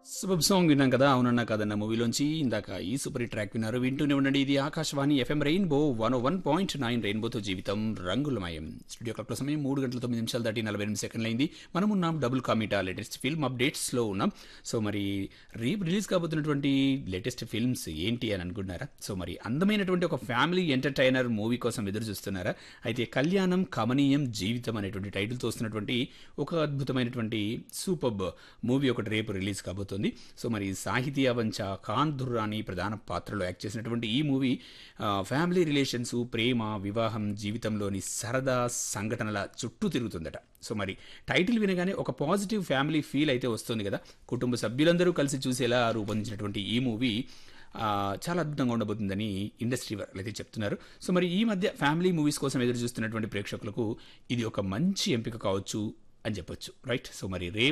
super song విన్నాం కదా అవునన్నా కదన్న మూవీలోంచి ఇందాక ఈ సూపర్ హిట్ ట్రాక్ విన్నారు వింటూనే ఉండండి ఇది Akashvani FM rainbow one one point nine రెయిన్బోతో జీవితం రంగులమయం స్టూడియో క్లాక్ సమయం మూడు గంటల తొమ్మిది నిమిషాలు దాటి నలభై ఎనిమిది సెకండ్లు అయింది మనం ఉన్నాం డబుల్ కామిటా లేటెస్ట్ ఫిల్మ్ అప్డేట్స్లో ఉన్నాం సో మరి రేపు రిలీజ్ కాబోతున్నటువంటి లేటెస్ట్ ఫిల్మ్స్ ఏంటి అని అనుకుంటున్నారా సో మరి అందమైనటువంటి ఒక ఫ్యామిలీ ఎంటర్టైనర్ మూవీ కోసం ఎదురు చూస్తున్నారా అయితే కళ్యాణం కమనీయం జీవితం అనేటువంటి టైటిల్తో వస్తున్నటువంటి ఒక అద్భుతమైనటువంటి సూపర్ మూవీ ఒకటి రేపు రిలీజ్ కాబోతుంది సో మరి సాహితీ అవంచ ఖాన్ దుర్రాని ప్రధాన పాత్రలో యాక్ట్ చేసినటువంటి ఈ మూవీ ఆ, ఫ్యామిలీ రిలేషన్స్ ప్రేమ వివాహం జీవితంలోని సరదా సంఘటనల చుట్టూ తిరుగుతుందట సో మరి టైటిల్ వినగానే ఒక పాజిటివ్ ఫ్యామిలీ ఫీల్ అయితే వస్తుంది కదా కుటుంబ సభ్యులందరూ కలిసి చూసేలా రూపొందించినటువంటి ఈ మూవీ ఆ, చాలా అద్భుతంగా ఉండబోతుందని ఇండస్ట్రీ వాళ్ళు అయితే చెప్తున్నారు సో మరి ఈ మధ్య ఫ్యామిలీ మూవీస్ కోసం ఎదురు చూస్తున్నటువంటి ప్రేక్షకులకు ఇది ఒక మంచి ఎంపిక కావచ్చు అని చెప్పొచ్చు రైట్ సో మరి రేపు